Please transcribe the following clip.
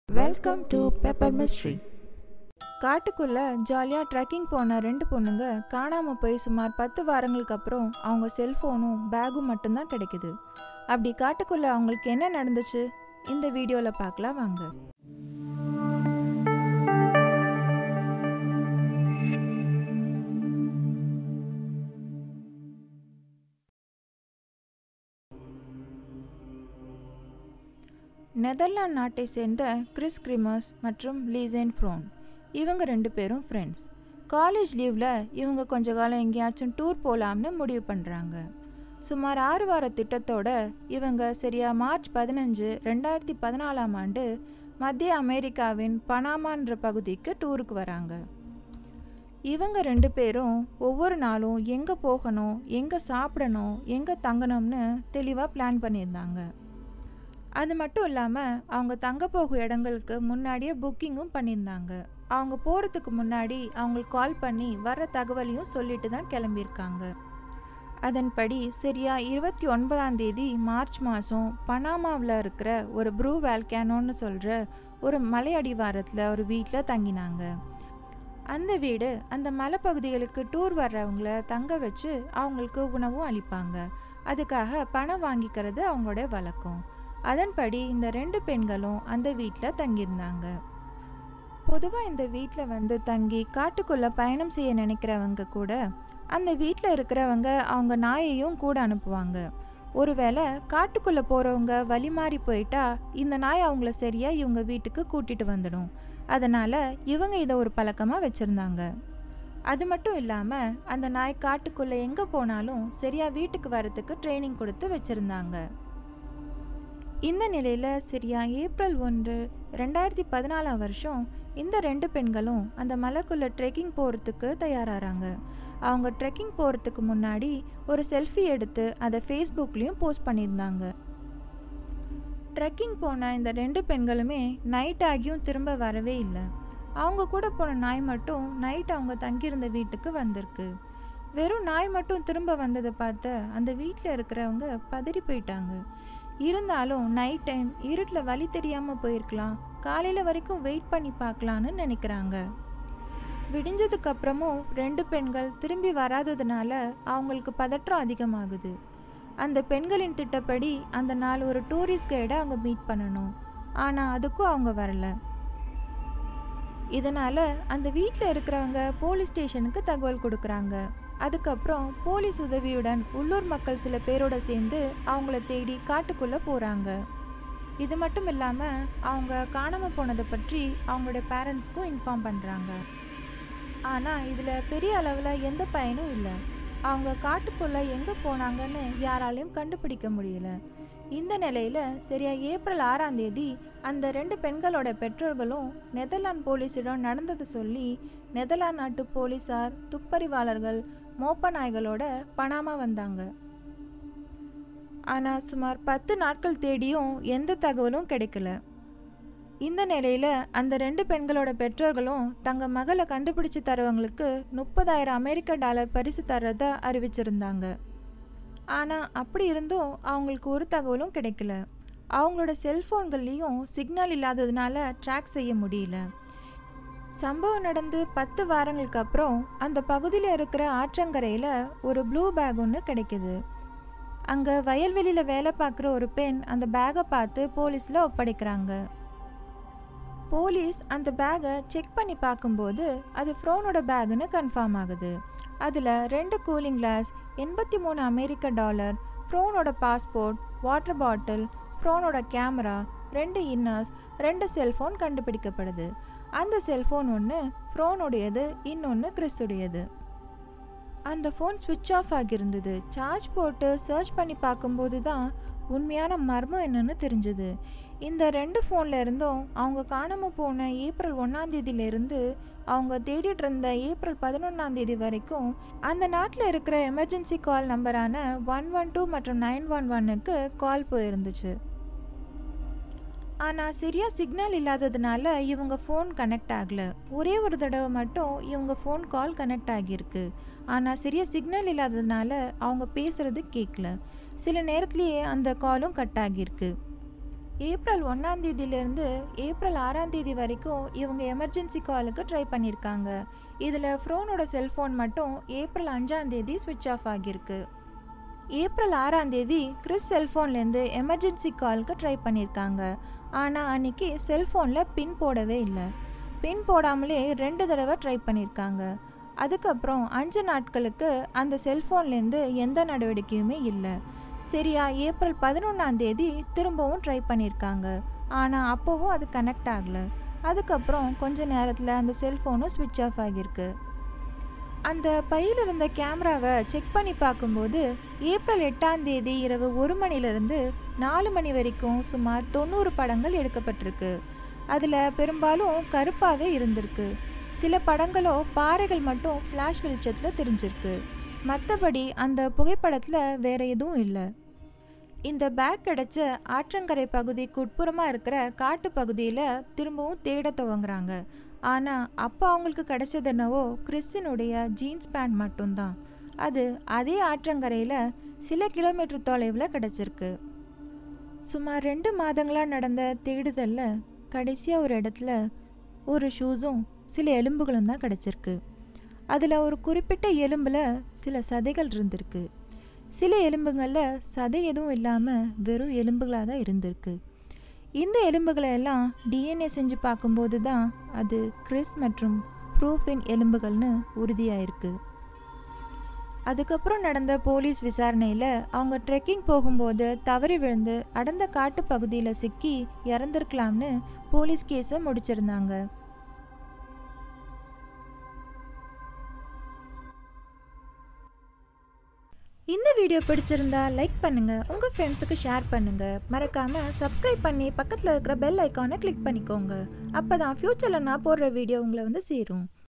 welcome to pepper mystery காட்டுக்குள்ள ஜாலியாக trekking போன ரெண்டு பொண்ணுங்க காணாமல் போய் சுமார் பத்து வாரங்களுக்கு அப்புறம் அவங்க செல்ஃபோனும் பேகும் மட்டும்தான் கிடைக்குது அப்படி காட்டுக்குள்ள அவங்களுக்கு என்ன நடந்துச்சு இந்த வீடியோவில் பார்க்கலாம் வாங்க நெதர்லாந்து நாட்டை சேர்ந்த கிறிஸ் கிரிமஸ் மற்றும் லீசேன் ஃப்ரோன் இவங்க ரெண்டு பேரும் ஃப்ரெண்ட்ஸ் காலேஜ் லீவில் இவங்க கொஞ்ச காலம் எங்கேயாச்சும் டூர் போகலாம்னு முடிவு பண்ணுறாங்க சுமார் ஆறு வார திட்டத்தோட இவங்க சரியா மார்ச் பதினஞ்சு ரெண்டாயிரத்தி பதினாலாம் ஆண்டு மத்திய அமெரிக்காவின் பனாமான்ற பகுதிக்கு டூருக்கு வராங்க இவங்க ரெண்டு பேரும் ஒவ்வொரு நாளும் எங்கே போகணும் எங்கே சாப்பிடணும் எங்கே தங்கணும்னு தெளிவாக பிளான் பண்ணியிருந்தாங்க அது மட்டும் இல்லாமல் அவங்க தங்க போகும் இடங்களுக்கு முன்னாடியே புக்கிங்கும் பண்ணியிருந்தாங்க அவங்க போகிறதுக்கு முன்னாடி அவங்களுக்கு கால் பண்ணி வர தகவலையும் சொல்லிட்டு தான் கிளம்பியிருக்காங்க அதன்படி சரியா இருபத்தி ஒன்பதாம் தேதி மார்ச் மாதம் பனாமாவில் இருக்கிற ஒரு ப்ரூ வேல்கேனோன்னு சொல்கிற ஒரு மலை அடிவாரத்தில் ஒரு வீட்டில் தங்கினாங்க அந்த வீடு அந்த மலைப்பகுதிகளுக்கு டூர் வர்றவங்கள தங்க வச்சு அவங்களுக்கு உணவும் அளிப்பாங்க அதுக்காக பணம் வாங்கிக்கிறது அவங்களோட வழக்கம் அதன்படி இந்த ரெண்டு பெண்களும் அந்த வீட்டில் தங்கியிருந்தாங்க பொதுவாக இந்த வீட்டில் வந்து தங்கி காட்டுக்குள்ளே பயணம் செய்ய நினைக்கிறவங்க கூட அந்த வீட்டில் இருக்கிறவங்க அவங்க நாயையும் கூட அனுப்புவாங்க ஒருவேளை காட்டுக்குள்ளே போகிறவங்க வழி மாறி போயிட்டா இந்த நாய் அவங்கள சரியாக இவங்க வீட்டுக்கு கூட்டிகிட்டு வந்துடும் அதனால் இவங்க இதை ஒரு பழக்கமாக வச்சுருந்தாங்க அது மட்டும் இல்லாமல் அந்த நாய் காட்டுக்குள்ளே எங்கே போனாலும் சரியாக வீட்டுக்கு வரத்துக்கு ட்ரைனிங் கொடுத்து வச்சுருந்தாங்க இந்த நிலையில் சரியா ஏப்ரல் ஒன்று ரெண்டாயிரத்தி பதினாலாம் வருஷம் இந்த ரெண்டு பெண்களும் அந்த மலைக்குள்ளே ட்ரெக்கிங் போகிறதுக்கு தயாராகிறாங்க அவங்க ட்ரெக்கிங் போகிறதுக்கு முன்னாடி ஒரு செல்ஃபி எடுத்து அதை ஃபேஸ்புக்லேயும் போஸ்ட் பண்ணியிருந்தாங்க ட்ரெக்கிங் போன இந்த ரெண்டு பெண்களுமே நைட் ஆகியும் திரும்ப வரவே இல்லை அவங்க கூட போன நாய் மட்டும் நைட் அவங்க தங்கியிருந்த வீட்டுக்கு வந்திருக்கு வெறும் நாய் மட்டும் திரும்ப வந்ததை பார்த்த அந்த வீட்டில் இருக்கிறவங்க பதறி போயிட்டாங்க இருந்தாலும் நைட் டைம் இருட்டில் வழி தெரியாமல் போயிருக்கலாம் காலையில் வரைக்கும் வெயிட் பண்ணி பார்க்கலான்னு நினைக்கிறாங்க விடிஞ்சதுக்கு அப்புறமும் ரெண்டு பெண்கள் திரும்பி வராததுனால அவங்களுக்கு பதற்றம் அதிகமாகுது அந்த பெண்களின் திட்டப்படி அந்த நாள் ஒரு டூரிஸ்ட் கைடை அவங்க மீட் பண்ணணும் ஆனால் அதுக்கும் அவங்க வரல இதனால் அந்த வீட்டில் இருக்கிறவங்க போலீஸ் ஸ்டேஷனுக்கு தகவல் கொடுக்குறாங்க அதுக்கப்புறம் போலீஸ் உதவியுடன் உள்ளூர் மக்கள் சில பேரோட சேர்ந்து அவங்கள தேடி காட்டுக்குள்ளே போகிறாங்க இது மட்டும் இல்லாமல் அவங்க காணாமல் போனதை பற்றி அவங்களோட பேரண்ட்ஸ்க்கும் இன்ஃபார்ம் பண்ணுறாங்க ஆனால் இதில் பெரிய அளவில் எந்த பயனும் இல்லை அவங்க காட்டுக்குள்ளே எங்கே போனாங்கன்னு யாராலையும் கண்டுபிடிக்க முடியல இந்த நிலையில் சரியா ஏப்ரல் ஆறாம் தேதி அந்த ரெண்டு பெண்களோட பெற்றோர்களும் நெதர்லாந்து போலீஸிடம் நடந்ததை சொல்லி நெதர்லாந்து நாட்டு போலீஸார் துப்பறிவாளர்கள் மோப்ப நாய்களோட பனாமா வந்தாங்க ஆனால் சுமார் பத்து நாட்கள் தேடியும் எந்த தகவலும் கிடைக்கல இந்த நிலையில் அந்த ரெண்டு பெண்களோட பெற்றோர்களும் தங்க மகளை கண்டுபிடிச்சு தரவங்களுக்கு முப்பதாயிரம் அமெரிக்க டாலர் பரிசு தர்றத அறிவிச்சிருந்தாங்க ஆனால் அப்படி இருந்தும் அவங்களுக்கு ஒரு தகவலும் கிடைக்கல அவங்களோட செல்ஃபோன்கள்லேயும் சிக்னல் இல்லாததுனால ட்ராக் செய்ய முடியல சம்பவம் நடந்து பத்து வாரங்களுக்கு அப்புறம் அந்த பகுதியில் இருக்கிற ஆற்றங்கரையில் ஒரு ப்ளூ பேக் ஒன்று கிடைக்குது அங்கே வயல்வெளியில் வேலை பார்க்குற ஒரு பெண் அந்த பேக்கை பார்த்து போலீஸில் ஒப்படைக்கிறாங்க போலீஸ் அந்த பேக்கை செக் பண்ணி பார்க்கும்போது அது ஃப்ரோனோட பேக்குன்னு கன்ஃபார்ம் ஆகுது அதில் ரெண்டு கூலிங் கிளாஸ் எண்பத்தி மூணு அமெரிக்க டாலர் ஃப்ரோனோட பாஸ்போர்ட் வாட்டர் பாட்டில் ஃப்ரோனோட கேமரா ரெண்டு இன்னர்ஸ் ரெண்டு செல்ஃபோன் கண்டுபிடிக்கப்படுது அந்த செல்ஃபோன் ஒன்று ஃப்ரோனுடையது இன்னொன்று கிறிஸ்துடையது அந்த ஃபோன் சுவிட்ச் ஆஃப் ஆகியிருந்தது சார்ஜ் போட்டு சர்ச் பண்ணி பார்க்கும்போது தான் உண்மையான மர்மம் என்னன்னு தெரிஞ்சுது இந்த ரெண்டு ஃபோனில் இருந்தும் அவங்க காணாமல் போன ஏப்ரல் ஒன்றாந்தேதியிலேருந்து அவங்க தேடிட்டு இருந்த ஏப்ரல் பதினொன்றாம் தேதி வரைக்கும் அந்த நாட்டில் இருக்கிற எமர்ஜென்சி கால் நம்பரான ஒன் ஒன் டூ மற்றும் நைன் ஒன் ஒன்னுக்கு கால் போயிருந்துச்சு ஆனால் சரியாக சிக்னல் இல்லாததுனால இவங்க ஃபோன் கனெக்ட் ஆகலை ஒரே ஒரு தடவை மட்டும் இவங்க ஃபோன் கால் கனெக்ட் ஆகியிருக்கு ஆனால் சரியாக சிக்னல் இல்லாததுனால அவங்க பேசுகிறது கேட்கல சில நேரத்துலேயே அந்த காலும் கட் ஆகியிருக்கு ஏப்ரல் ஒன்றாம் தேதியிலேருந்து ஏப்ரல் ஆறாம் தேதி வரைக்கும் இவங்க எமர்ஜென்சி காலுக்கு ட்ரை பண்ணியிருக்காங்க இதில் ஃப்ரோனோட செல்ஃபோன் மட்டும் ஏப்ரல் அஞ்சாம் தேதி ஸ்விட்ச் ஆஃப் ஆகியிருக்கு ஏப்ரல் ஆறாம் தேதி கிறிஸ் செல்ஃபோன்லேருந்து எமர்ஜென்சி காலுக்கு ட்ரை பண்ணியிருக்காங்க ஆனால் அன்னைக்கு செல்ஃபோனில் பின் போடவே இல்லை பின் போடாமலே ரெண்டு தடவை ட்ரை பண்ணியிருக்காங்க அதுக்கப்புறம் அஞ்சு நாட்களுக்கு அந்த செல்ஃபோன்லேருந்து எந்த நடவடிக்கையுமே இல்லை சரியா ஏப்ரல் பதினொன்றாம் தேதி திரும்பவும் ட்ரை பண்ணியிருக்காங்க ஆனால் அப்போவும் அது கனெக்ட் ஆகலை அதுக்கப்புறம் கொஞ்ச நேரத்தில் அந்த செல்ஃபோனும் ஸ்விட்ச் ஆஃப் ஆகியிருக்கு அந்த பையில் இருந்த கேமராவை செக் பண்ணி பார்க்கும்போது ஏப்ரல் எட்டாம் தேதி இரவு ஒரு மணிலிருந்து நாலு மணி வரைக்கும் சுமார் தொண்ணூறு படங்கள் எடுக்கப்பட்டிருக்கு அதில் பெரும்பாலும் கருப்பாகவே இருந்திருக்கு சில படங்களோ பாறைகள் மட்டும் ஃப்ளாஷ் வெளிச்சத்தில் தெரிஞ்சிருக்கு மற்றபடி அந்த புகைப்படத்தில் வேற எதுவும் இல்லை இந்த பேக் கிடைச்ச ஆற்றங்கரை பகுதிக்கு உட்புறமாக இருக்கிற காட்டு பகுதியில் திரும்பவும் தேட துவங்குறாங்க ஆனால் அப்போ அவங்களுக்கு கிடைச்சது என்னவோ கிறிஸ்டினுடைய ஜீன்ஸ் பேண்ட் மட்டும்தான் அது அதே ஆற்றங்கரையில் சில கிலோமீட்டர் தொலைவில் கிடச்சிருக்கு சுமார் ரெண்டு மாதங்களாக நடந்த தேடுதலில் கடைசியாக ஒரு இடத்துல ஒரு ஷூஸும் சில எலும்புகளும் தான் கிடச்சிருக்கு அதில் ஒரு குறிப்பிட்ட எலும்பில் சில சதைகள் இருந்திருக்கு சில எலும்புகளில் சதை எதுவும் இல்லாமல் வெறும் எலும்புகளாக தான் இருந்திருக்கு இந்த எலும்புகளை எல்லாம் டிஎன்ஏ செஞ்சு பார்க்கும்போது தான் அது கிறிஸ் மற்றும் ப்ரூஃபின் எலும்புகள்னு உறுதியாயிருக்கு அதுக்கப்புறம் நடந்த போலீஸ் விசாரணையில் அவங்க ட்ரெக்கிங் போகும்போது தவறி விழுந்து அடர்ந்த காட்டு பகுதியில் சிக்கி இறந்துருக்கலாம்னு போலீஸ் கேஸை முடிச்சிருந்தாங்க இந்த வீடியோ பிடிச்சிருந்தா லைக் பண்ணுங்க உங்க ஃப்ரெண்ட்ஸுக்கு ஷேர் பண்ணுங்க மறக்காம சப்ஸ்கிரைப் பண்ணி பக்கத்தில் இருக்கிற பெல் ஐக்கானை கிளிக் பண்ணிக்கோங்க அப்பதான் ஃபியூச்சரில் நான் போடுற வீடியோ உங்களை வந்து சேரும்